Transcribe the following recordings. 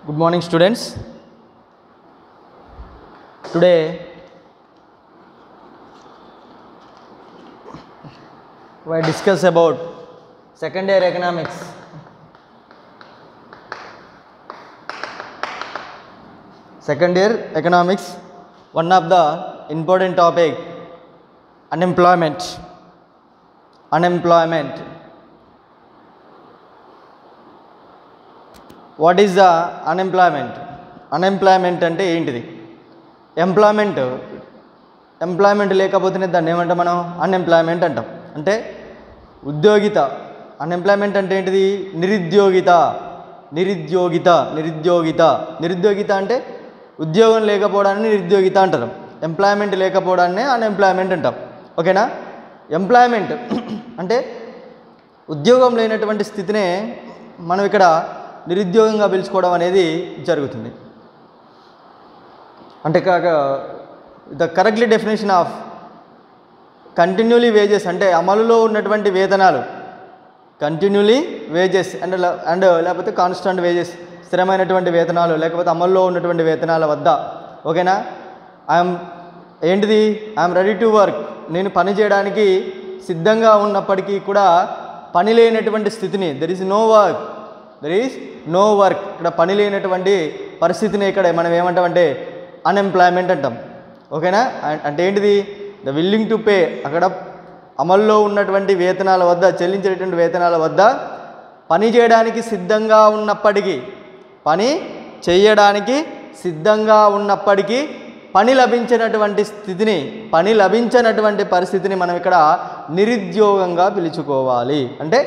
Good morning, students. Today, we discuss about second year economics. Second year economics, one of the important topic, unemployment. Unemployment. What is the unemployment unemployment అంటే ఏంటిది employment employment లేకపోతేనే దాన్ని ఏమంటాం మనం unemployment అంటాం అంటే ఉద్యోగిత unemployment అంటే ఏంటిది నిరుద్యోగిత నిరుద్యోగిత నిరుద్యోగిత నిరుద్యోగిత అంటే ఉద్యోగం లేకపోవడాన్ని నిరుద్యోగిత అంటారు ఎంప్లాయ్మెంట్ లేకపోవడాన్ని అన్ఎంప్లాయ్మెంట్ అంటాం ఓకేనా ఎంప్లాయ్మెంట్ అంటే ఉద్యోగం లేనటువంటి స్థితినే మనం ఇక్కడ నిరుద్యోగంగా పిలుచుకోవడం అనేది జరుగుతుంది అంటే కాక the correctly definition of continuously wages అంటే అమలులో ఉన్నటువంటి వేతనాలు కంటిన్యూలీ వేజెస్ అండ్ అండ్ లేకపోతే కాన్స్టెంట్ వేజెస్ స్థిరమైనటువంటి వేతనాలు లేకపోతే అమల్లో ఉన్నటువంటి వేతనాల వద్ద ఓకేనా ఐఎమ్ ఏంటిది ఐఎమ్ రెడీ టు వర్క్ నేను పని చేయడానికి సిద్ధంగా ఉన్నప్పటికీ కూడా పని లేనటువంటి స్థితిని there is no work there is no work ఇక్కడ పని లేనటువంటి పరిస్థితిని ఇక్కడ మనం ఏమంటామంటే అన్ఎంప్లాయ్మెంట్ అంటాం ఓకేనా అం- అంటే ఏంటిది ద విల్లింగ్ టు పే అక్కడ అమల్లో ఉన్నటువంటి వేతనాల వద్ద చెల్లించేటువంటి వేతనాల వద్ద పని చేయడానికి సిద్ధంగా ఉన్నప్పటికీ పని చేయడానికి సిద్ధంగా ఉన్నప్పటికీ పని లభించినటువంటి స్థితిని పని లభించినటువంటి పరిస్థితిని మనం ఇక్కడ నిరుద్యోగంగా పిలుచుకోవాలి అంటే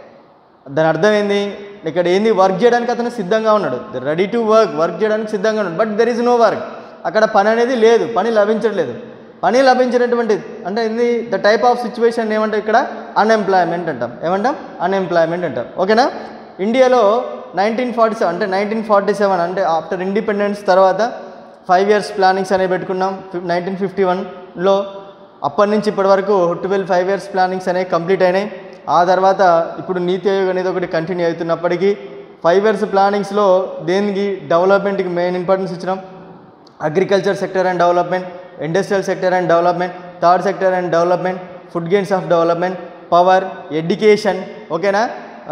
దాని అర్థం ఏంది ఇక్కడ ఏంది వర్క్ చేయడానికి అతను సిద్ధంగా ఉన్నాడు రెడీ టు వర్క్ వర్క్ చేయడానికి సిద్ధంగా ఉన్నాడు but there is no work అక్కడ పని అనేది లేదు పని లభించట్లేదు పని లభించినటువంటి అంటే ఏంది ద టైప్ ఆఫ్ సిచ్యువేషన్ ఏమంటాం ఇక్కడ అన్ఎంప్లాయ్మెంట్ అంటాం ఏమంటాం అన్ఎంప్లాయ్మెంట్ అంటాం ఓకేనా ఇండియాలో నైన్టీన్ ఫార్టీ సెవెన్ అంటే నైన్టీన్ ఫార్టీ సెవెన్ అంటే ఆఫ్టర్ ఇండిపెండెన్స్ తర్వాత ఫైవ్ ఇయర్స్ ప్లానింగ్స్ అనేవి పెట్టుకున్నాం నైన్టీన్ ఫిఫ్టీ వన్లో అప్పటి నుంచి ఇప్పటి వరకు ట్వెల్వ్ ఫైవ్ ఇయర్స్ ప్లానింగ్స్ అనేవి కంప్లీట్ అయినాయి ఆ తర్వాత ఇప్పుడు నీతి ఆయోగ్ అనేది ఒకటి కంటిన్యూ అవుతున్నప్పటికీ ఫైవ్ ఇయర్స్ ప్లానింగ్స్లో దేనికి డెవలప్మెంట్కి మెయిన్ ఇంపార్టెన్స్ ఇచ్చినాం agriculture sector and development industrial sector and development third sector and development food gains of development power education ఓకేనా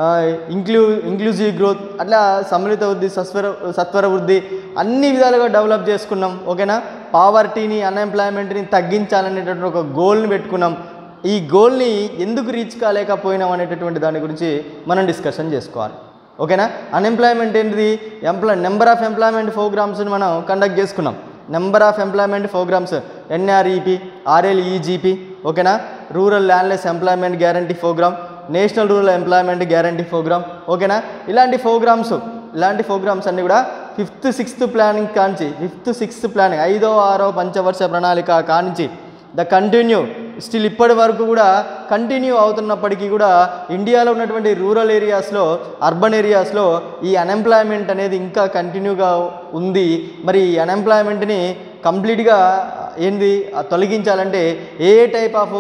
ఇంక్లూ ఇంక్లూజివ్ గ్రోత్ అట్లా సమ్మిళిత వృద్ధి సస్వర సత్వర వృద్ధి అన్ని విధాలుగా డెవలప్ చేసుకున్నాం ఓకేనా పావర్టీని అన్ఎంప్లాయ్మెంట్ని తగ్గించాలనేటటువంటి ఒక గోల్ని పెట్టుకున్నాం ఈ గోల్ని ఎందుకు రీచ్ కాలేకపోయినాం అనేటటువంటి దాని గురించి మనం డిస్కషన్ చేసుకోవాలి ఓకేనా అన్ఎంప్లాయ్మెంట్ ఏంటిది ఎంప్లాయ్ నెంబర్ ఆఫ్ ఎంప్లాయ్మెంట్ ప్రోగ్రామ్స్ని మనం కండక్ట్ చేసుకున్నాం number of employment programmes NREP RLEGP ఓకేనా rural landless employment guarantee programme national rural employment guarantee programme ఓకేనా ఇలాంటి ప్రోగ్రామ్స్ ఇలాంటి ప్రోగ్రామ్స్ అన్నీ కూడా ఫిఫ్త్ సిక్స్త్ ప్లానింగ్ కాంచి ఫిఫ్త్ సిక్స్త్ ప్లానింగ్ ఐదో ఆరో పంచవర్ష ప్రణాళిక కానించి ద కంటిన్యూ స్టిల్ ఇప్పటి వరకు కూడా కంటిన్యూ అవుతున్నప్పటికీ కూడా ఇండియాలో ఉన్నటువంటి రూరల్ ఏరియాస్లో అర్బన్ ఏరియాస్లో ఈ అన్ఎంప్లాయ్మెంట్ అనేది ఇంకా కంటిన్యూగా ఉంది మరి ఈ అన్ఎంప్లాయ్మెంట్ని కంప్లీట్గా ఏంది ఆ తొలగించాలంటే ఏ టైప్ ఆఫ్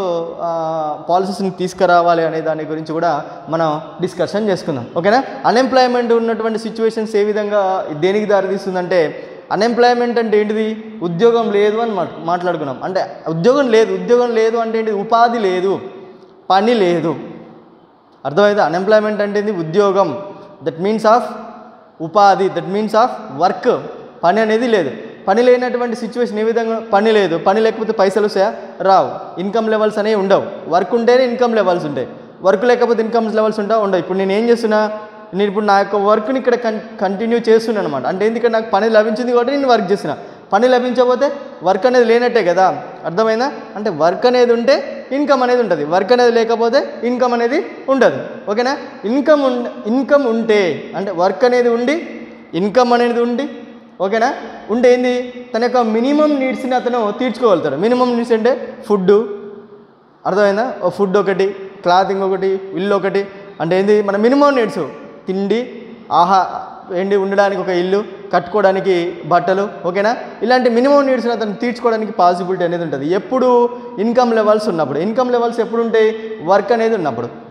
పాలసీస్ని తీసుకురావాలి అనే దాని గురించి కూడా మనం డిస్కషన్ చేసుకుందాం ఓకేనా అన్ఎంప్లాయ్మెంట్ ఉన్నటువంటి సిచ్యువేషన్స్ ఏ విధంగా దేనికి దారితీస్తుందంటే అన్ఎంప్లాయ్మెంట్ అంటే ఏంటిది ఉద్యోగం లేదు అని మాట్- మాట్లాడుకున్నాం అంటే ఉద్యోగం లేదు ఉద్యోగం లేదు అంటే ఏంటిది ఉపాధి లేదు పని లేదు అర్థమైందా అన్ఎంప్లాయ్మెంట్ అంటే ఏంది ఉద్యోగం దట్ మీన్స్ ఆఫ్ ఉపాధి దట్ మీన్స్ ఆఫ్ వర్క్ పని అనేది లేదు పని లేనటువంటి సిచ్యువేషన్ ఏ విధంగా పని లేదు పని లేకపోతే పైసలు వస్తాయా రావు ఇన్కమ్ లెవెల్స్ అనేవి ఉండవు వర్క్ ఉంటేనే ఇన్కమ్ లెవెల్స్ ఉంటాయి వర్క్ లేకపోతే ఇన్కమ్ లెవెల్స్ ఉంటా ఉండవు ఇప్పుడు నేను ఏం చేస్తున్నా నేను ఇప్పుడు నా యొక్క వర్క్ని ఇక్కడ కన్ కంటిన్యూ చేస్తున్నాను అనమాట అంటే ఎందుకంటే నాకు పని లభించింది కాబట్టి నేను వర్క్ చేస్తున్నా పని లభించకపోతే వర్క్ అనేది లేనట్టే కదా అర్థమైందా అంటే వర్క్ అనేది ఉంటే ఇన్కమ్ అనేది ఉంటుంది వర్క్ అనేది లేకపోతే ఇన్కమ్ అనేది ఉండదు ఓకేనా ఇన్కమ్ ఉం ఇన్కమ్ ఉంటే అంటే వర్క్ అనేది ఉండి ఇన్కమ్ అనేది ఉండి ఓకేనా ఉంటే ఏంది తన యొక్క మినిమం నీడ్స్ని అతను తీర్చుకోగలుగుతాడు మినిమం నీడ్స్ అంటే ఫుడ్ అర్థమైందా ఓ ఫుడ్ ఒకటి క్లాతింగ్ ఒకటి ఇల్లు ఒకటి అంటే ఏంది మన మినిమం నీడ్స్ తిండి ఆహా ఏంటి ఉండడానికి ఒక ఇల్లు కట్టుకోవడానికి బట్టలు ఓకేనా ఇలాంటి మినిమం నీడ్స్ని అతను తీర్చుకోవడానికి పాసిబిలిటీ అనేది ఉంటుంది ఎప్పుడు ఇన్కమ్ లెవెల్స్ ఉన్నప్పుడు ఇన్కమ్ లెవెల్స్ ఎప్పుడు ఉంటాయి వర్క్ అనేది ఉన్నప్పుడు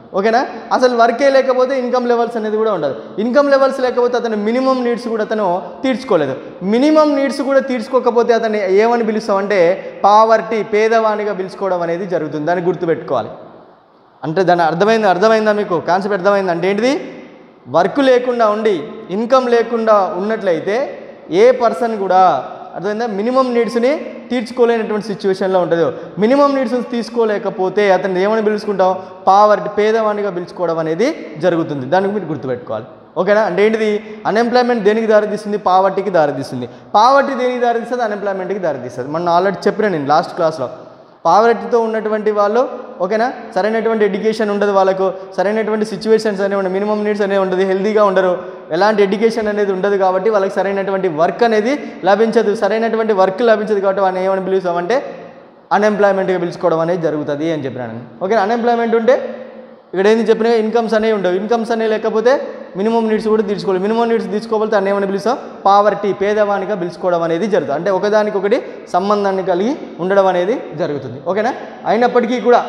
ఓకేనా అసలు వర్కే లేకపోతే ఇన్కమ్ లెవెల్స్ అనేది కూడా ఉండదు ఇన్కమ్ లెవెల్స్ లేకపోతే అతను మినిమం నీడ్స్ కూడా అతను తీర్చుకోలేదు మినిమం నీడ్స్ కూడా తీర్చుకోకపోతే అతన్ని ఏమని పిలుస్తామంటే పావర్టీ పేదవానిగా పిలుచుకోవడం అనేది జరుగుతుంది దాన్ని గుర్తుపెట్టుకోవాలి అంటే దాని అర్థమైంది అర్థమైందా మీకు కాన్సెప్ట్ అర్థమైంది అంటే ఏంటిది వర్క్ లేకుండా ఉండి ఇన్కమ్ లేకుండా ఉన్నట్లయితే ఏ పర్సన్ కూడా అర్థమైందా మినిమం నీడ్స్ని తీర్చుకోలేనటువంటి సిచ్యువేషన్లో ఉంటుంది మినిమం నీడ్స్ తీసుకోలేకపోతే అతన్ని ఏమని పిలుచుకుంటాం పావర్టీ పేదవాడిగా పిలుచుకోవడం అనేది జరుగుతుంది దానికి మీరు గుర్తుపెట్టుకోవాలి ఓకేనా అంటే ఏంటిది అన్ఎంప్లాయ్మెంట్ దేనికి దారితీస్తుంది పావర్టీకి దారితీస్తుంది పావర్టీ దేనికి దారితీస్తుంది అన్ఎంప్లాయ్మెంట్కి దారితీస్తుంది మొన్న ఆల్రెడీ చెప్పిన నేను లాస్ట్ క్లాస్లో పావర్టీతో ఉన్నటువంటి వాళ్ళు ఓకేనా సరైనటువంటి ఎడ్యుకేషన్ ఉండదు వాళ్ళకు సరైనటువంటి సిచ్యువేషన్స్ అనేవి ఉండవు మినిమం నీడ్స్ అనేవి ఉండదు హెల్తీగా ఉండరు ఎలాంటి ఎడ్యుకేషన్ అనేది ఉండదు కాబట్టి వాళ్ళకి సరైనటువంటి వర్క్ అనేది లభించదు సరైనటువంటి వర్క్ లభించదు కాబట్టి వాళ్ళని ఏమని పిలుస్తామంటే అన్ఎంప్లాయ్మెంట్గా పిలుచుకోవడం అనేది జరుగుతుంది అని చెప్పినాను ఓకే అన్ఎంప్లాయ్మెంట్ ఉంటే ఇక్కడ ఏంది చెప్పిన ఇన్కమ్స్ అనేవి ఉండవు ఇన్కమ్స్ అనేవి లేకపోతే మినిమం నీడ్స్ కూడా తీర్చుకోవాలి మినిమం నీడ్స్ తీర్చుకోకపోతే అన్న ఏమని పిలుస్తాం పావర్టీ పేదవానిగా పిలుచుకోవడం అనేది జరుగుతుంది అంటే ఒకదానికొకటి సంబంధాన్ని కలిగి ఉండడం అనేది జరుగుతుంది ఓకేనా అయినప్పటికీ కూడా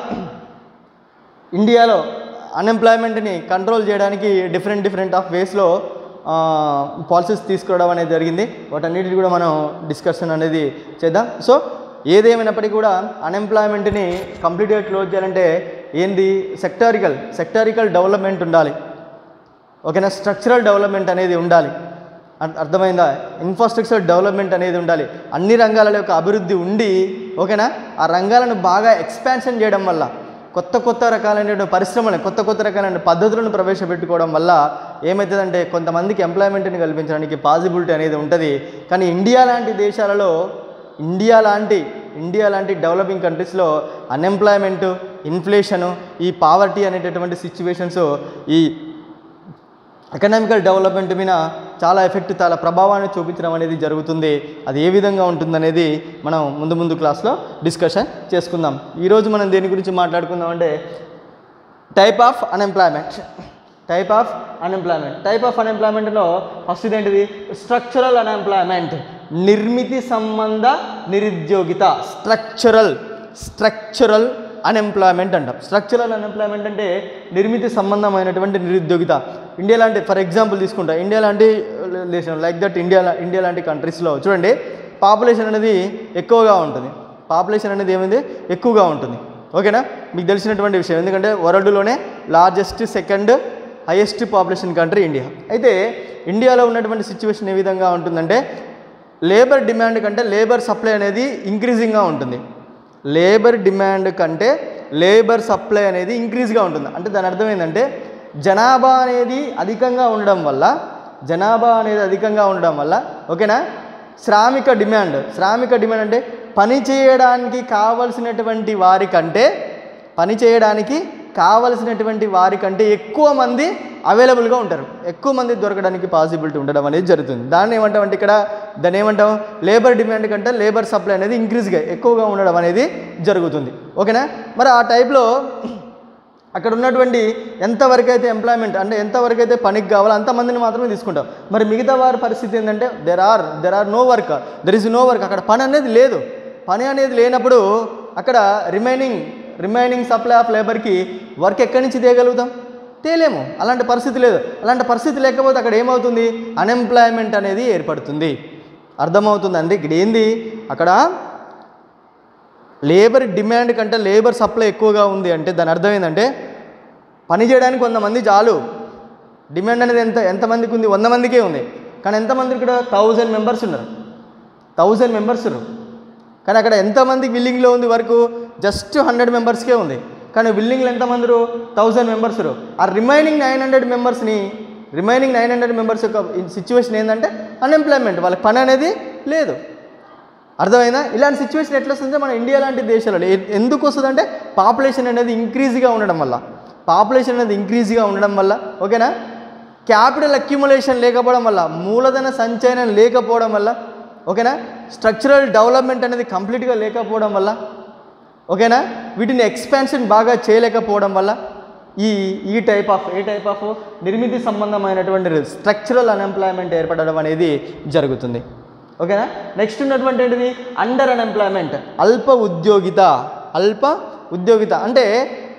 ఇండియాలో అన్ఎంప్లాయ్మెంట్ని కంట్రోల్ చేయడానికి డిఫరెంట్ డిఫరెంట్ ఆఫ్ వేస్లో పాలసీస్ తీసుకురావడం అనేది జరిగింది వాటన్నిటిని కూడా మనం డిస్కషన్ అనేది చేద్దాం సో ఏదేమైనప్పటికీ కూడా అన్ఎంప్లాయ్మెంట్ని కంప్లీట్గా క్లోజ్ చేయాలంటే ఏంది సెక్టారికల్ సెక్టారికల్ డెవలప్మెంట్ ఉండాలి ఓకేనా స్ట్రక్చరల్ డెవలప్మెంట్ అనేది ఉండాలి అర్- అర్థమైందా ఇన్ఫ్రాస్ట్రక్చర్ డెవలప్మెంట్ అనేది ఉండాలి అన్ని రంగాల యొక్క అభివృద్ధి ఉండి ఓకేనా ఆ రంగాలను బాగా ఎక్స్పాన్షన్ చేయడం వల్ల కొత్త కొత్త రకాలైన పరిశ్రమలు కొత్త కొత్త రకాలైన పద్ధతులను ప్రవేశపెట్టుకోవడం వల్ల ఏమవుతుందంటే కొంతమందికి ఎంప్లాయ్మెంట్ని కల్పించడానికి పాసిబిలిటీ అనేది ఉంటుంది కానీ ఇండియా లాంటి దేశాలలో ఇండియా లాంటి ఇండియా లాంటి డెవలపింగ్ కంట్రీస్లో అన్ఎంప్లాయ్మెంట్ ఇన్ఫ్లేషను ఈ పావర్టీ అనేటటువంటి సిచ్యువేషన్స్ ఈ ఎకనామికల్ డెవలప్మెంట్ మీద చాలా ఎఫెక్ట్ చాలా ప్రభావాన్ని చూపించడం అనేది జరుగుతుంది అది ఏ విధంగా ఉంటుందనేది మనం ముందు ముందు క్లాస్లో డిస్కషన్ చేసుకుందాం ఈరోజు మనం దేని గురించి మాట్లాడుకుందాం అంటే type of unemployment type of unemployment type of అన్ఎంప్లాయ్మెంట్లో ఫస్ట్ ఇదేంటిది స్ట్రక్చరల్ అన్ఎంప్లాయ్మెంట్ నిర్మితి సంబంధ నిరుద్యోగిత స్ట్రక్చరల్ స్ట్రక్చరల్ అన్ఎంప్లాయ్మెంట్ అంటాం స్ట్రక్చరల్ అన్ఎంప్లాయ్మెంట్ అంటే నిర్మితి సంబంధమైనటువంటి నిరుద్యోగిత ఇండియా లాంటి ఫర్ ఎగ్జాంపుల్ తీసుకుంటా ఇండియా లాంటి దేశం లైక్ దట్ ఇండియా ఇండియా లాంటి కంట్రీస్లో చూడండి పాపులేషన్ అనేది ఎక్కువగా ఉంటుంది పాపులేషన్ అనేది ఏమైంది ఎక్కువగా ఉంటుంది ఓకేనా మీకు తెలిసినటువంటి విషయం ఎందుకంటే వరల్డ్లోనే largest second highest population country India అయితే ఇండియాలో ఉన్నటువంటి సిచ్యువేషన్ ఏ విధంగా ఉంటుందంటే లేబర్ డిమాండ్ కంటే లేబర్ సప్లై అనేది ఇంక్రీజింగ్గా ఉంటుంది లేబర్ డిమాండ్ కంటే లేబర్ సప్లై అనేది ఇంక్రీజ్గా ఉంటుంది అంటే దాని అర్థం ఏంటంటే జనాభా అనేది అధికంగా ఉండడం వల్ల జనాభా అనేది అధికంగా ఉండడం వల్ల ఓకేనా శ్రామిక డిమాండ్ శ్రామిక డిమాండ్ అంటే పని చేయడానికి కావలసినటువంటి వారికంటే పని చేయడానికి కావలసినటువంటి వారికంటే ఎక్కువ మంది అవైలబుల్గా ఉంటారు ఎక్కువ మంది దొరకడానికి పాసిబిలిటీ ఉండడం అనేది జరుగుతుంది దాన్ని ఏమంటాం అంటే ఇక్కడ దాన్ని ఏమంటాం లేబర్ డిమాండ్ కంటే లేబర్ సప్లై అనేది ఇంక్రీజ్గా ఎక్కువగా ఉండడం అనేది జరుగుతుంది ఓకేనా మరి ఆ టైప్లో అక్కడ ఉన్నటువంటి ఎంతవరకు అయితే ఎంప్లాయ్మెంట్ అంటే ఎంతవరకు అయితే పనికి కావాలో అంతమందిని మాత్రమే తీసుకుంటాం మరి మిగతా వారి పరిస్థితి ఏంటంటే there are there are no work there is no work అక్కడ పని అనేది లేదు పని అనేది లేనప్పుడు అక్కడ రిమైనింగ్ రిమైనింగ్ సప్లై ఆఫ్ లేబర్కి వర్క్ ఎక్కడి నుంచి తేయగలుగుతాం తేలేము అలాంటి పరిస్థితి లేదు అలాంటి పరిస్థితి లేకపోతే అక్కడ ఏమవుతుంది అన్ఎంప్లాయ్మెంట్ అనేది ఏర్పడుతుంది అర్థమవుతుందండి ఇక్కడ ఏంది అక్కడ లేబర్ డిమాండ్ కంటే లేబర్ సప్లై ఎక్కువగా ఉంది అంటే దాని అర్థం ఏంటంటే పని చేయడానికి వంద మంది చాలు డిమాండ్ అనేది ఎంత ఎంతమందికి ఉంది వంద మందికే ఉంది కానీ ఎంతమంది ఇక్కడ థౌజండ్ మెంబర్స్ ఉన్నారు థౌజండ్ మెంబర్స్ ఉన్నారు కానీ అక్కడ ఎంతమంది విల్లింగ్లో ఉంది వరకు జస్ట్ హండ్రెడ్ మెంబర్స్కే ఉంది కానీ విల్లింగ్లో ఎంతమంది థౌజండ్ మెంబర్స్ ఆ రిమైనింగ్ నైన్ హండ్రెడ్ మెంబర్స్ని రిమైనింగ్ నైన్ హండ్రెడ్ మెంబర్స్ యొక్క సిచ్యువేషన్ ఏంటంటే అన్ఎంప్లాయ్మెంట్ వాళ్ళకి పని అనేది లేదు అర్థమైందా ఇలాంటి సిచ్యువేషన్ ఎట్లా వస్తుందంటే మన ఇండియా లాంటి దేశాలలో ఎ- ఎందుకు వస్తుందంటే పాపులేషన్ అనేది ఇంక్రీజ్గా ఉండడం వల్ల పాపులేషన్ అనేది ఇంక్రీజ్గా ఉండడం వల్ల ఓకేనా క్యాపిటల్ అక్యుములేషన్ లేకపోవడం వల్ల మూలధన సంచయనం లేకపోవడం వల్ల ఓకేనా స్ట్రక్చరల్ డెవలప్మెంట్ అనేది కంప్లీట్గా లేకపోవడం వల్ల ఓకేనా వీటిని ఎక్స్పాన్షన్ బాగా చేయలేకపోవడం వల్ల ఈ ఈ type of a type of నిర్మితి సంబంధమైనటువంటి స్ట్రక్చరల్ అన్ఎంప్లాయ్మెంట్ ఏర్పడడం అనేది జరుగుతుంది ఓకేనా నెక్స్ట్ ఉన్నటువంటి ఏంటిది అండర్ అన్ఎంప్లాయ్మెంట్ అల్ప ఉద్యోగిత అల్ప ఉద్యోగిత అంటే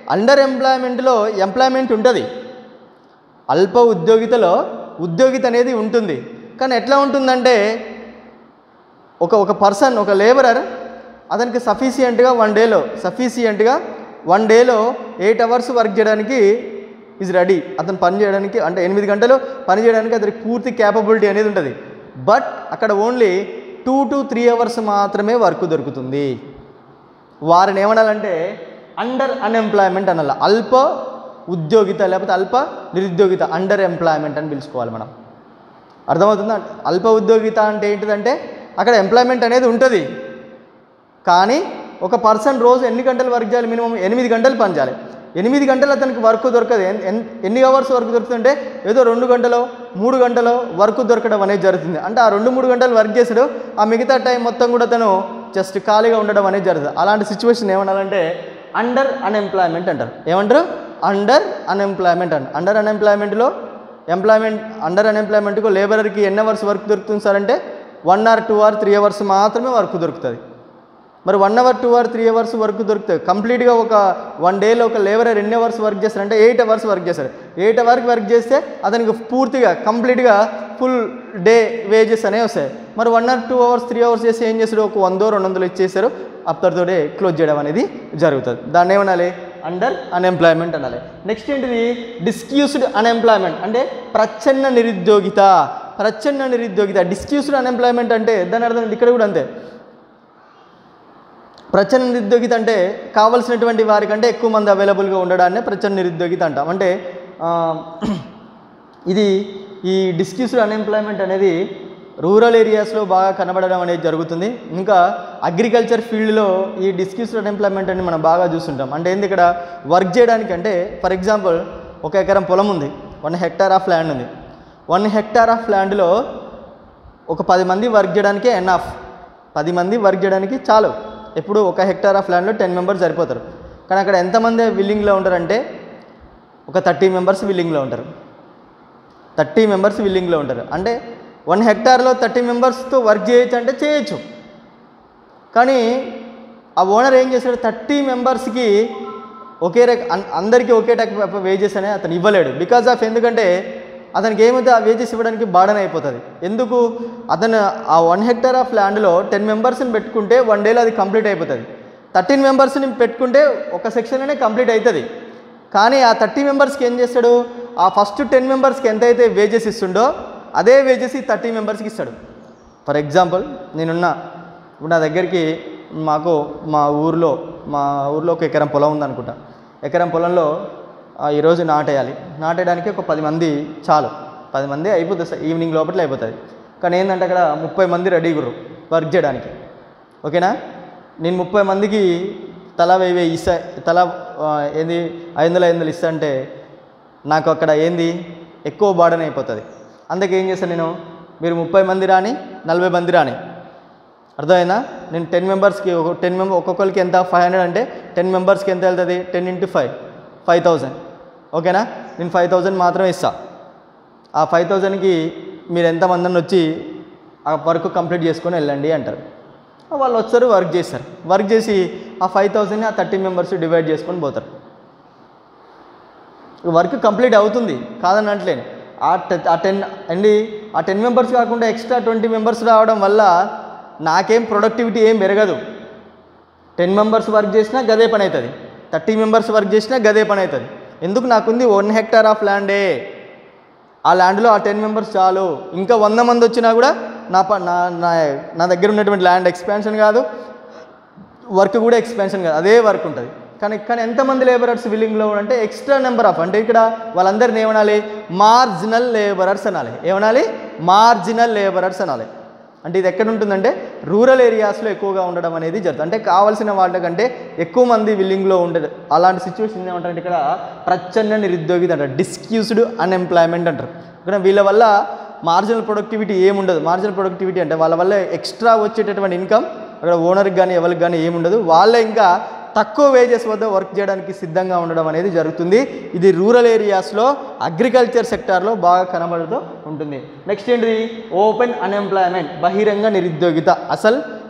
అండర్ ఎంప్లాయ్మెంట్లో ఎంప్లాయ్మెంట్ ఉంటుంది అల్ప ఉద్యోగితలో ఉద్యోగిత అనేది ఉంటుంది కానీ ఎట్లా ఉంటుందంటే ఒక ఒక పర్సన్ ఒక లేబరర్ అతనికి సఫిషియెంట్గా వన్ డేలో సఫిషియెంట్గా వన్ డేలో ఎయిట్ అవర్స్ వర్క్ చేయడానికి ఈజ్ రెడీ అతను పని చేయడానికి అంటే ఎనిమిది గంటలు పని చేయడానికి అతనికి పూర్తి క్యాపబిలిటీ అనేది ఉంటుంది బట్ అక్కడ only two to three hours మాత్రమే వర్క్ దొరుకుతుంది వారిని ఏమనాలంటే అండర్ అన్ఎంప్లాయ్మెంట్ అనాలి అల్ప ఉద్యోగిత లేకపోతే అల్ప నిరుద్యోగిత అండర్ ఎంప్లాయ్మెంట్ అని పిలుచుకోవాలి మనం అర్థమవుతుందా అల్ప ఉద్యోగిత అంటే ఏంటిదంటే అక్కడ ఎంప్లాయ్మెంట్ అనేది ఉంటుంది కానీ ఒక పర్సన్ రోజు ఎన్ని గంటలు వర్క్ చేయాలి మినిమం ఎనిమిది గంటలు పని చేయాలి ఎనిమిది గంటలు అతనికి వర్క్ దొరకదు ఎన్- ఎన్- ఎన్ని అవర్స్ వర్క్ దొరుకుతుందంటే ఏదో రెండు గంటలో మూడు గంటలో వర్క్ దొరకడం అనేది జరుగుతుంది అంటే ఆ రెండు మూడు గంటలు వర్క్ చేసాడు ఆ మిగతా టైం మొత్తం కూడా తను జస్ట్ ఖాళీగా ఉండడం అనేది జరుగుతుంది అలాంటి సిచ్యువేషన్ ఏమనాలంటే అండర్ అన్ఎంప్లాయ్మెంట్ అంటారు ఏమంటారు అండర్ అన్ఎంప్లాయ్మెంట్ అంటారు అండర్ అన్ఎంప్లాయ్మెంట్లో ఎంప్లాయ్మెంట్ అండర్ అన్ఎంప్లాయ్మెంట్కు లేబరర్కి ఎన్ని అవర్స్ వర్క్ దొరుకుతుంది సార్ అంటే one hour two hour three hours మాత్రమే వర్క్ దొరుకుతుంది మరి one hour two hour three hours work దొరుకుతుంది కంప్లీట్గా ఒక వన్ డేలో ఒక లేబరర్ ఎన్ని అవర్స్ వర్క్ చేస్తారంటే ఎయిట్ అవర్స్ వర్క్ చేస్తారు ఎయిట్ అవర్కి వర్క్ చేస్తే అతనికి పూర్తిగా కంప్లీట్గా ఫుల్ డే వేజెస్ అనేవి వస్తాయి మరి one hour two hours three hours చేసి ఏం చేస్తాడు ఒక వందో రెండు వందలు ఇచ్చేస్తారు అప్పటితోటే క్లోజ్ చేయడం అనేది జరుగుతుంది దాన్ని ఏమనాలి అండర్ అన్ఎంప్లాయ్మెంట్ అనాలి నెక్స్ట్ ఏంటిది డిస్క్యూస్డ్ అన్ఎంప్లాయ్మెంట్ అంటే ప్రచ్ఛన్న నిరుద్యోగిత ప్రచ్ఛన్న నిరుద్యోగిత డిస్క్యూస్డ్ అన్ఎంప్లాయ్మెంట్ అంటే దాని అర్థం ఇక్కడ కూడా అంతే ప్రచన్న నిరుద్యోగిత అంటే కావలసినటువంటి వారికంటే ఎక్కువ మంది అవైలబుల్గా ఉండడాన్నే ప్రచన్న నిరుద్యోగిత అంటాం అంటే ఆ, ఇది ఈ డిస్క్యూస్డ్ అన్ఎంప్లాయ్మెంట్ అనేది రూరల్ ఏరియాస్లో బాగా కనబడడం అనేది జరుగుతుంది ఇంకా అగ్రికల్చర్ ఫీల్డ్లో ఈ డిస్క్యూస్డ్ అన్ఎంప్లాయ్మెంట్ అని మనం బాగా చూస్తుంటాం అంటే ఏంది ఇక్కడ వర్క్ చేయడానికి అంటే ఫర్ ఎగ్జాంపుల్ ఒక ఎకరం పొలం ఉంది వన్ హెక్టార్ ఆఫ్ ల్యాండ్ ఉంది వన్ హెక్టార్ ఆఫ్ ల్యాండ్లో ఒక పది మంది వర్క్ చేయడానికి ఎన్ఆఫ్ పది మంది వర్క్ చేయడానికి చాలు ఎప్పుడు ఒక హెక్టార్ ఆఫ్ ల్యాండ్లో టెన్ మెంబర్స్ సరిపోతారు కానీ అక్కడ ఎంతమంది విల్లింగ్లో ఉంటారంటే ఒక థర్టీ మెంబర్స్ విల్లింగ్లో ఉంటారు థర్టీ మెంబర్స్ విల్లింగ్లో ఉంటారు అంటే వన్ హెక్టార్లో థర్టీ మెంబర్స్తో వర్క్ చేయొచ్చు అంటే చేయొచ్చు కానీ ఆ ఓనర్ ఏం చేశాడు థర్టీ మెంబర్స్కి ఒకే రక అన్- అందరికీ ఒకే టైప్ వేజెస్ అనే అతను ఇవ్వలేడు బికాజ్ ఆఫ్ ఎందుకంటే అతనికి ఏమైతే ఆ వేజెస్ ఇవ్వడానికి బాడన్ అయిపోతుంది ఎందుకు అతను ఆ వన్ హెక్టర్ ఆఫ్ ల్యాండ్లో టెన్ మెంబర్స్ని పెట్టుకుంటే వన్ డేలో అది కంప్లీట్ అయిపోతుంది థర్టీన్ మెంబర్స్ని పెట్టుకుంటే ఒక సెక్షన్లోనే కంప్లీట్ అవుతుంది కానీ ఆ థర్టీ మెంబర్స్కి ఏం చేస్తాడు ఆ ఫస్ట్ టెన్ మెంబర్స్కి ఎంతైతే వేజెస్ ఇస్తుండో అదే వేజెస్ ఈ థర్టీ మెంబర్స్కి ఇస్తాడు ఫర్ ఎగ్జాంపుల్ నేనున్నా ఇప్పుడు నా దగ్గరికి మాకు మా ఊర్లో మా ఊర్లో ఒక ఎకరం పొలం ఉందనుకుంటా ఎకరం పొలంలో ఆ, ఈరోజు నాటేయాలి నాటేయడానికి ఒక పది మంది చాలు పది మంది అయిపోతుంది సార్ ఈవినింగ్ లోపల అయిపోతుంది కానీ ఏంటంటే అక్కడ ముప్పై మంది రెడీ గుర్రు వర్క్ చేయడానికి ఓకేనా నేను ముప్పై మందికి తల వెయ్యి వెయ్యి ఇస్తా తల ఆ, ఏంది ఐదు వందలు ఐదు వందలు ఇస్తా అంటే నాకు అక్కడ ఏంది ఎక్కువ బాడన్ అయిపోతుంది అందుకే ఏం చేస్తాను నేను మీరు ముప్పై మంది రాని నలభై మంది రాని అర్థమైందా నేను టెన్ మెంబర్స్కి ఒక టెన్ మెంబర్ ఒక్కొక్కరికి ఎంత ఫైవ్ హండ్రెడ్ అంటే టెన్ మెంబర్స్కి ఎంత వెళ్తుంది ten into five five thousand ఓకేనా నేను ఫైవ్ థౌజండ్ మాత్రమే ఇస్తా ఆ ఫైవ్ థౌజండ్కి మీరు ఎంతమందిని వచ్చి ఆ వర్క్ కంప్లీట్ చేసుకొని వెళ్ళండి అంటారు వాళ్ళు వస్తారు వర్క్ చేస్తారు వర్క్ చేసి ఆ ఫైవ్ థౌజండ్ని ఆ థర్టీ మెంబర్స్ డివైడ్ చేసుకొని పోతారు వర్క్ కంప్లీట్ అవుతుంది కాదని అంటలేను ఆ టె- ఆ టెన్ అండి ఆ టెన్ మెంబర్స్ కాకుండా ఎక్స్ట్రా ట్వంటీ మెంబర్స్ రావడం వల్ల నాకేం ప్రొడక్టివిటీ ఏం పెరగదు టెన్ మెంబర్స్ వర్క్ చేసినా గదే పని అవుతుంది థర్టీ మెంబర్స్ వర్క్ చేసినా గదే పని అవుతుంది ఎందుకు నాకుంది వన్ హెక్టార్ ఆఫ్ ల్యాండే ఆ ల్యాండ్లో ఆ టెన్ మెంబర్స్ చాలు ఇంకా వంద మంది వచ్చినా కూడా నా ప నా నా నా దగ్గర ఉన్నటువంటి ల్యాండ్ ఎక్స్పాన్షన్ కాదు వర్క్ కూడా ఎక్స్పాన్షన్ కాదు అదే వర్క్ ఉంటుంది కానీ కానీ ఎంతమంది లేబరర్స్ విల్లింగ్లో అంటే ఎక్స్ట్రా నెంబర్ ఆఫ్ అంటే ఇక్కడ వాళ్ళందరిని ఏమనాలి మార్జినల్ లేబరర్స్ అనాలి ఏమనాలి మార్జినల్ లేబరర్స్ అనాలి అంటే ఇది ఎక్కడ ఉంటుందంటే రూరల్ ఏరియాస్లో ఎక్కువగా ఉండడం అనేది జరుగుతుంది అంటే కావాల్సిన వాళ్ళకంటే ఎక్కువ మంది విల్లింగ్లో ఉండదు అలాంటి సిచ్యువేషన్ ఏమంటారంటే ఇక్కడ ప్రచ్ఛన్న నిరుద్యోగిత అంటారు డిస్క్యూస్డ్ అన్ఎంప్లాయ్మెంట్ అంటారు ఇక్కడ వీళ్ళ వల్ల మార్జినల్ ప్రొడక్టివిటీ ఏముండదు మార్జినల్ ప్రొడక్టివిటీ అంటే వాళ్ళ వల్ల ఎక్స్ట్రా వచ్చేటటువంటి ఇన్కమ్ అక్కడ ఓనర్కి కానీ ఎవరికి కానీ ఏముండదు వాళ్ళే ఇంకా తక్కువ వేజెస్ వద్ద వర్క్ చేయడానికి సిద్ధంగా ఉండడం అనేది జరుగుతుంది ఇది రూరల్ ఏరియాస్లో అగ్రికల్చర్ సెక్టార్లో బాగా కనబడుతూ ఉంటుంది నెక్స్ట్ ఏంటిది ఓపెన్ అన్ఎంప్లాయ్మెంట్ బహిరంగ నిరుద్యోగిత అసలు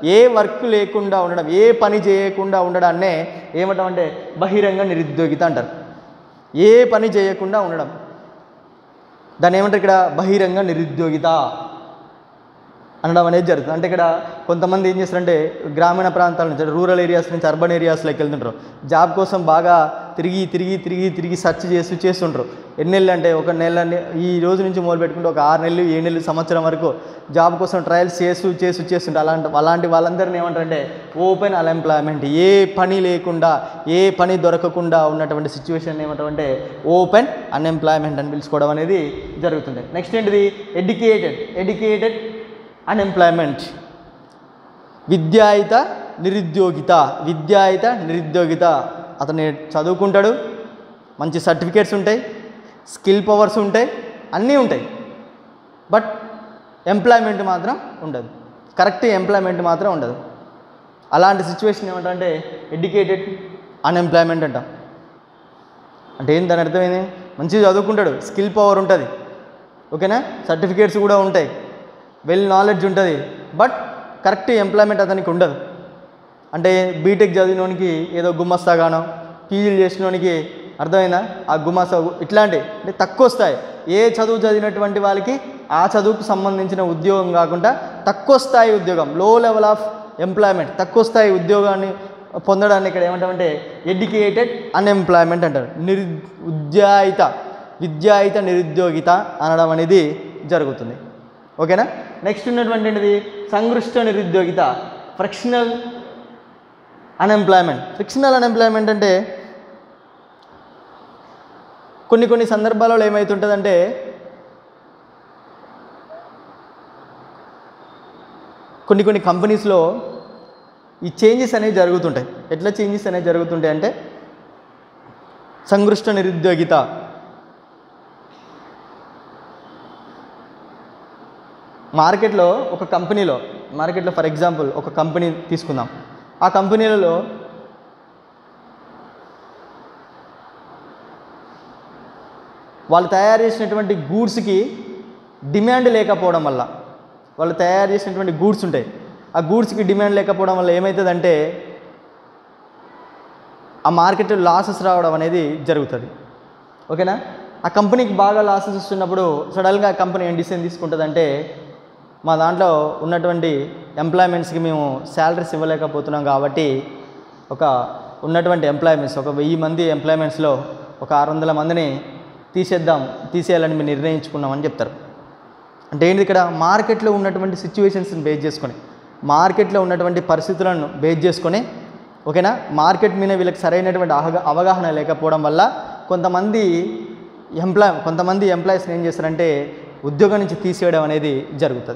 ఏ వర్క్ లేకుండా ఉండడం ఏ పని చేయకుండా ఉండడాన్నే ఏమంటామంటే బహిరంగ నిరుద్యోగిత అంటారు ఏ పని చేయకుండా ఉండడం దాన్ని ఏమంటారు ఇక్కడ బహిరంగ నిరుద్యోగిత అనడం అనేది జరుగుతుంది అంటే ఇక్కడ కొంతమంది ఏం చేస్తారంటే గ్రామీణ ప్రాంతాల నుంచి అంటే రూరల్ ఏరియాస్ నుంచి అర్బన్ ఏరియాస్లోకి వెళ్తుంటారు జాబ్ కోసం బాగా తిరిగి తిరిగి తిరిగి తిరిగి సెర్చ్ చేసి చేస్తుంటారు ఎన్ని నెలలు అంటే ఒక నెల ఈ రోజు నుంచి మొదలు పెట్టుకుంటే ఒక ఆరు నెలలు ఏడు నెలలు సంవత్సరం వరకు జాబ్ కోసం ట్రయల్స్ చేస్తూ చేస్తూ చేస్తుంటారు అలాంటి అలాంటి వాళ్ళందరినీ ఏమంటారంటే ఓపెన్ అన్ఎంప్లాయ్మెంట్ ఏ పని లేకుండా ఏ పని దొరకకుండా ఉన్నటువంటి సిచ్యువేషన్ ఏమంటారంటే ఓపెన్ అన్ఎంప్లాయ్మెంట్ అని పిలుచుకోవడం అనేది జరుగుతుంది నెక్స్ట్ ఏంటిది ఎడ్యుకేటెడ్ ఎడ్యుకేటెడ్ అన్ఎంప్లాయ్మెంట్ విద్యాయిత నిరుద్యోగిత విద్యాయిత నిరుద్యోగిత అతను చదువుకుంటాడు మంచి సర్టిఫికేట్స్ ఉంటాయి స్కిల్ పవర్స్ ఉంటాయి అన్నీ ఉంటాయి బట్ ఎంప్లాయ్మెంట్ మాత్రం ఉండదు కరెక్ట్ ఎంప్లాయ్మెంట్ మాత్రం ఉండదు అలాంటి సిచ్యువేషన్ ఏమంటే ఎడ్యుకేటెడ్ అన్ఎంప్లాయ్మెంట్ అంటాం అంటే ఏంటి దాని అర్థమైంది మంచిగా చదువుకుంటాడు స్కిల్ పవర్ ఉంటుంది ఓకేనా సర్టిఫికేట్స్ కూడా ఉంటాయి వెల్ నాలెడ్జ్ ఉంటుంది బట్ కరెక్ట్ ఎంప్లాయ్మెంట్ అతనికి ఉండదు అంటే బీటెక్ చదివినోనికి ఏదో గుమ్మస్తాగానో పీజీలు చేసినోనికి అర్థమైందా ఆ గుమస్తా ఇట్లాంటి అంటే తక్కువ స్థాయి ఏ చదువు చదివినటువంటి వాళ్ళకి ఆ చదువుకు సంబంధించిన ఉద్యోగం కాకుండా తక్కువ స్థాయి ఉద్యోగం లో లెవెల్ ఆఫ్ ఎంప్లాయ్మెంట్ తక్కువ స్థాయి ఉద్యోగాన్ని పొందడాన్ని ఇక్కడ ఏమంటామంటే ఎడ్యుకేటెడ్ అన్ఎంప్లాయ్మెంట్ అంటారు నిరు ఉద్యాయిత విద్యాయిత నిరుద్యోగిత అనడం అనేది జరుగుతుంది ఓకేనా నెక్స్ట్ ఉన్నటువంటి ఏంటిది సంగృష్ట నిరుద్యోగిత ఫ్రిక్షనల్ అన్ఎంప్లాయ్మెంట్ ఫ్రిక్షనల్ అన్ఎంప్లాయ్మెంట్ అంటే కొన్ని కొన్ని సందర్భాలలో ఏమవుతుంటుందంటే కొన్ని కొన్ని కంపెనీస్లో ఈ చేంజెస్ అనేవి జరుగుతుంటాయి ఎట్లా చేంజెస్ అనేవి జరుగుతుంటాయి అంటే సంగృష్ట నిరుద్యోగిత మార్కెట్లో ఒక కంపెనీలో మార్కెట్లో ఫర్ ఎగ్జాంపుల్ ఒక కంపెనీ తీసుకుందాం ఆ కంపెనీలలో వాళ్ళు తయారు చేసినటువంటి గూడ్స్కి డిమాండ్ లేకపోవడం వల్ల వాళ్ళు తయారు చేసినటువంటి గూడ్స్ ఉంటాయి ఆ గూడ్స్కి డిమాండ్ లేకపోవడం వల్ల ఏమవుతుందంటే ఆ మార్కెట్ లాసెస్ రావడం అనేది జరుగుతుంది ఓకేనా ఆ కంపెనీకి బాగా లాసెస్ వస్తున్నప్పుడు సడన్గా ఆ కంపెనీ ఏం డిసిషన్ తీసుకుంటుందంటే మా దాంట్లో ఉన్నటువంటి ఎంప్లాయ్మెంట్స్కి మేము శాలరీస్ ఇవ్వలేకపోతున్నాం కాబట్టి ఒక ఉన్నటువంటి ఎంప్లాయ్మెంట్స్ ఒక వెయ్యి మంది ఎంప్లాయ్మెంట్స్లో ఒక ఆరు వందల మందిని తీసేద్దాం తీసేయాలని మేము నిర్ణయించుకున్నామని చెప్తారు అంటే ఏంటి ఇక్కడ మార్కెట్లో ఉన్నటువంటి సిచ్యువేషన్స్ని బేస్ చేసుకొని మార్కెట్లో ఉన్నటువంటి పరిస్థితులను బేస్ చేసుకొని ఓకేనా మార్కెట్ మీద వీళ్ళకి సరైనటువంటి అవగా అవగాహన లేకపోవడం వల్ల కొంతమంది ఎంప్లాయ్ కొంతమంది ఎంప్లాయీస్ని ఏం చేస్తారంటే ఉద్యోగం నుంచి తీసేయడం అనేది జరుగుతుంది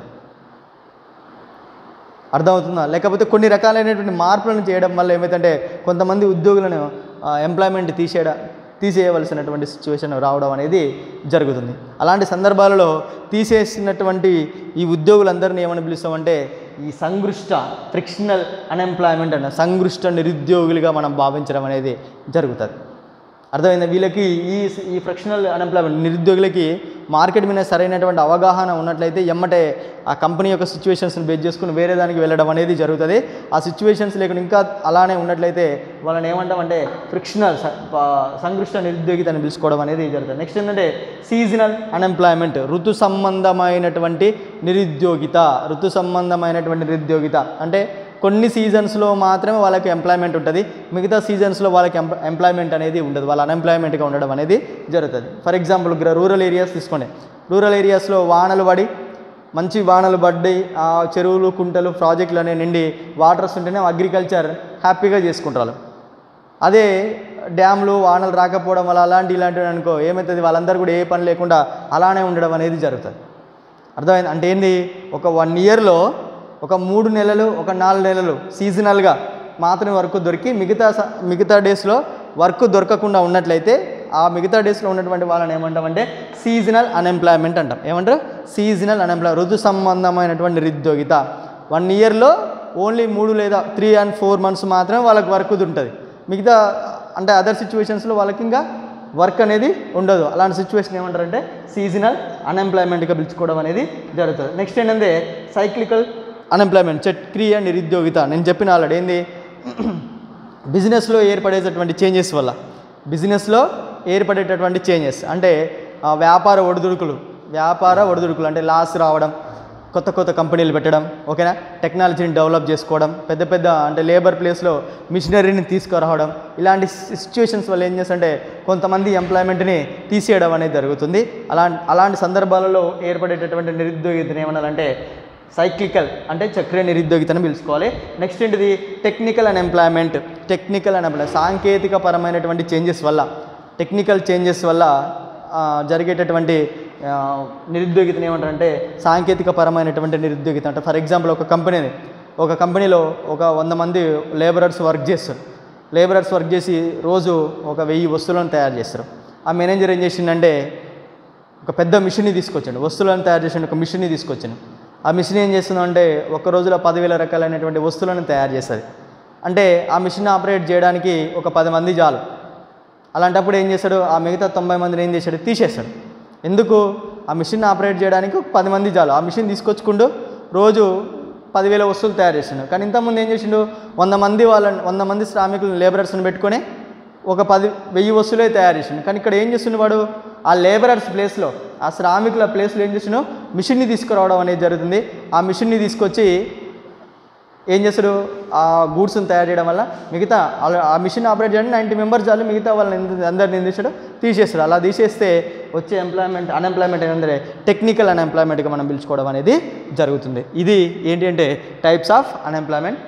అర్థమవుతుందా లేకపోతే కొన్ని రకాలైనటువంటి మార్పులను చేయడం వల్ల ఏమైందంటే కొంతమంది ఉద్యోగులను ఎంప్లాయ్మెంట్ తీసేయడం తీసేయవలసినటువంటి సిచ్యువేషన్ రావడం అనేది జరుగుతుంది అలాంటి సందర్భాలలో తీసేసినటువంటి ఈ ఉద్యోగులందరినీ ఏమని పిలుస్తామంటే ఈ సంగృష్ట ఫ్రిక్షనల్ అన్ఎంప్లాయ్మెంట్ అన్న సంగృష్ట నిరుద్యోగులుగా మనం భావించడం అనేది జరుగుతుంది అర్థమైందా వీళ్ళకి ఈ ఈ ఫ్రిక్షనల్ అన్ఎంప్లాయ్మెంట్ నిరుద్యోగులకి మార్కెట్ మీద సరైనటువంటి అవగాహన ఉన్నట్లయితే ఎమ్మటే ఆ కంపెనీ యొక్క సిచ్యువేషన్స్ని బేస్ చేసుకుని వేరే దానికి వెళ్ళడం అనేది జరుగుతుంది ఆ సిచ్యువేషన్స్ లేకుండా ఇంకా అలానే ఉన్నట్లయితే వాళ్ళని ఏమంటామంటే ఫ్రిక్షనల్ సంగృష్ట నిరుద్యోగిత అని పిలుచుకోవడం అనేది జరుగుతుంది నెక్స్ట్ ఏంటంటే సీజనల్ అన్ఎంప్లాయ్మెంట్ ఋతు సంబంధమైనటువంటి నిరుద్యోగిత ఋతు సంబంధమైనటువంటి నిరుద్యోగిత అంటే కొన్ని సీజన్స్లో మాత్రమే వాళ్ళకి ఎంప్లాయ్మెంట్ ఉంటుంది మిగతా సీజన్స్లో వాళ్ళకి ఎంప్ ఎంప్లాయ్మెంట్ అనేది ఉండదు వాళ్ళ అన్ఎంప్లాయ్మెంట్గా ఉండడం అనేది జరుగుతుంది ఫర్ ఎగ్జాంపుల్ రూరల్ ఏరియాస్ తీసుకోండి రూరల్ ఏరియాస్లో వానలు పడి మంచి వానలు పడ్డి ఆ చెరువులు కుంటలు ప్రాజెక్టులు అనేవి నిండి వాటర్స్ ఉంటేనే అగ్రికల్చర్ హ్యాపీగా చేసుకుంటారు వాళ్ళు అదే డ్యామ్లు వానలు రాకపోవడం వల్ల అలాంటి ఇలాంటివి అనుకో ఏమవుతుంది వాళ్ళందరూ కూడా ఏ పని లేకుండా అలానే ఉండడం అనేది జరుగుతుంది అర్థమైంది అంటే ఏంది ఒక వన్ ఇయర్లో ఒక మూడు నెలలు ఒక నాలుగు నెలలు సీజనల్గా మాత్రమే వర్క్ దొరికి మిగతా స- మిగతా డేస్లో వర్క్ దొరకకుండా ఉన్నట్లయితే ఆ మిగతా డేస్లో ఉన్నటువంటి వాళ్ళని ఏమంటామంటే సీజనల్ అన్ఎంప్లాయ్మెంట్ అంటాం ఏమంటారు సీజనల్ అన్ఎంప్లాయ్ ఋతు సంబంధమైనటువంటి నిరుద్యోగిత వన్ ఇయర్లో ఓన్లీ మూడు లేదా త్రీ అండ్ ఫోర్ మంత్స్ మాత్రమే వాళ్ళకి వర్క్ ఉంటుంది మిగతా అంటే అదర్ సిచ్యువేషన్స్లో వాళ్ళకి ఇంకా వర్క్ అనేది ఉండదు అలాంటి సిచ్యువేషన్ ఏమంటారంటే సీజనల్ అన్ఎంప్లాయ్మెంట్గా పిలుచుకోవడం అనేది జరుగుతుంది నెక్స్ట్ ఏంటంటే సైక్లికల్ అన్ఎంప్లాయ్మెంట్ చక్రీయ నిరుద్యోగిత నేను చెప్పిన ఆల్రెడీ ఏంది బిజినెస్లో ఏర్పడేటటువంటి చేంజెస్ వల్ల బిజినెస్లో ఏర్పడేటటువంటి చేంజెస్ అంటే ఆ, వ్యాపార ఒడిదుడుకులు వ్యాపార ఒడిదుడుకులు అంటే లాస్ రావడం కొత్త కొత్త కంపెనీలు పెట్టడం ఓకేనా టెక్నాలజీని డెవలప్ చేసుకోవడం పెద్ద పెద్ద అంటే లేబర్ ప్లేస్లో మిషనరీని తీసుకురావడం ఇలాంటి సిచ్యువేషన్స్ వల్ల ఏం చేస్తుంటే కొంతమంది ఎంప్లాయ్మెంట్ని తీసేయడం అనేది జరుగుతుంది అలా అలాంటి సందర్భాలలో ఏర్పడేటటువంటి నిరుద్యోగితని ఏమనాలంటే సైక్లికల్ అంటే చక్రీయ నిరుద్యోగితను పిలుచుకోవాలి నెక్స్ట్ ఏంటిది technical and employment technical and employ సాంకేతిక పరమైనటువంటి చేంజెస్ వల్ల టెక్నికల్ చేంజెస్ వల్ల ఆ, జరిగేటటువంటి ఆ, నిరుద్యోగితను ఏమంటారంటే సాంకేతిక పరమైనటువంటి నిరుద్యోగిత అంటే ఫర్ ఎగ్జాంపుల్ ఒక కంపెనీని ఒక కంపెనీలో ఒక వంద మంది లేబరర్స్ వర్క్ చేస్తారు లేబరర్స్ వర్క్ చేసి రోజు ఒక వెయ్యి వస్తువులను తయారు చేస్తారు ఆ మేనేజర్ ఏం చేసిండంటే ఒక పెద్ద మిషన్ని తీసుకొచ్చాడు వస్తువులను తయారు చేసిన ఒక మిషన్ని తీసుకొచ్చాను ఆ మిషన్ ఏం చేస్తుందంటే ఒక రోజులో పదివేల రకాలైనటువంటి వస్తువులను తయారు చేస్తుంది అంటే ఆ మిషన్ ఆపరేట్ చేయడానికి ఒక పది మంది చాలు అలాంటప్పుడు ఏం చేస్తాడు ఆ మిగతా తొంభై మందిని ఏం చేశాడు తీసేస్తాడు ఎందుకు ఆ మిషన్ ఆపరేట్ చేయడానికి ఒక పది మంది చాలు ఆ మిషన్ తీసుకొచ్చుకుంటూ రోజు పదివేల వస్తువులు తయారు చేస్తున్నాడు కానీ ఇంతకుముందు ఏం చేసిండు వంద మంది వాళ్ళని వంద మంది శ్రామికులను లేబరర్స్ని పెట్టుకొని ఒక పది వెయ్యి వస్తువులే తయారు చేసిండు కానీ ఇక్కడ ఏం చేస్తుండు వాడు ఆ లేబరర్స్ ప్లేస్లో ఆ శ్రామికుల ప్లేస్లో ఏం చేసిండు మిషన్ని తీసుకురావడం అనేది జరుగుతుంది ఆ మిషన్ని తీసుకొచ్చి ఏం చేస్తాడు ఆ గూడ్స్ని తయారు చేయడం వల్ల మిగతా అలా- ఆ మిషన్ ఆపరేట్ చేయడానికి నైంటీ మెంబర్స్ చాలు మిగతా వాళ్ళని ఎందు- అందరిని ఏం చేస్తాడు తీసేస్తాడు అలా తీసేస్తే వచ్చే ఎంప్లాయ్మెంట్ అన్ఎంప్లాయ్మెంట్ ఏంటంటే టెక్నికల్ అన్ఎంప్లాయ్మెంట్గా మనం పిలుచుకోవడం అనేది జరుగుతుంది ఇది ఏంటి అంటే టైప్స్ ఆఫ్ అన్ఎంప్లాయ్మెంట్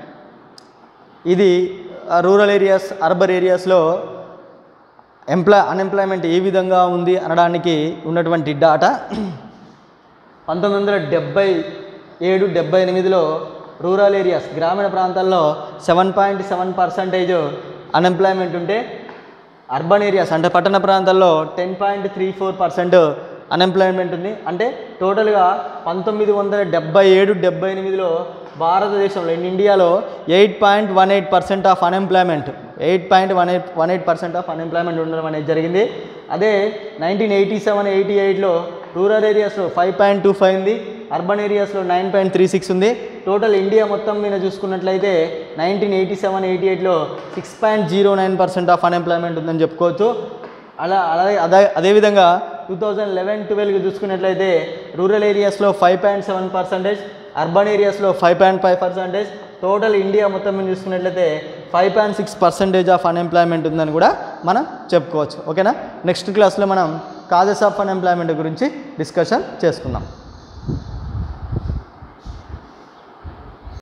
ఇది రూరల్ ఏరియాస్ అర్బన్ ఏరియాస్లో ఎంప్లాయ్ అన్ఎంప్లాయ్మెంట్ ఏ విధంగా ఉంది అనడానికి ఉన్నటువంటి డాటా పంతొమ్మిది వందల డెబ్బై ఏడు డెబ్బై ఎనిమిదిలో రూరల్ ఏరియాస్ గ్రామీణ ప్రాంతాల్లో seven point seven percentage unemployment ఉంటే అర్బన్ ఏరియాస్ అంటే పట్టణ ప్రాంతాల్లో ten point three four percent unemployment ఉంది అంటే టోటల్గా పంతొమ్మిది వందల డెబ్బై ఏడు డెబ్బై ఎనిమిదిలో భారతదేశంలో ఇన్ ఇండియాలో eight point one eight percent of unemployment eight point one eight one eight percent of unemployment ఉండడం అనేది జరిగింది అదే నైన్టీన్ ఎయిటీ సెవెన్ ఎయిటీ ఎయిట్లో రూరల్ ఏరియాస్లో ఫైవ్ పాయింట్ టూ ఫైవ్ ఉంది అర్బన్ ఏరియాస్లో నైన్ పాయింట్ త్రీ సిక్స్ ఉంది టోటల్ ఇండియా మొత్తం మీద చూసుకున్నట్లయితే నైన్టీన్ ఎయిటీ సెవెన్ ఎయిటీ ఎయిట్లో six point zero nine percent of unemployment ఉందని చెప్పుకోవచ్చు అలా అలాగే అదే అదేవిధంగా టూ థౌజండ్ లెవెన్ ట్వెల్వ్కి చూసుకున్నట్లయితే రూరల్ ఏరియాస్లో five point seven percentage urban ఏరియాస్లో five point five percentage total India మొత్తం మీద చూసుకున్నట్లయితే five point six percentage of unemployment ఉందని కూడా మనం చెప్పుకోవచ్చు ఓకేనా నెక్స్ట్ క్లాస్లో మనం కాజెస్ ఆఫ్ అన్ఎంప్లాయ్మెంట్ గురించి డిస్కషన్ చేసుకుందాం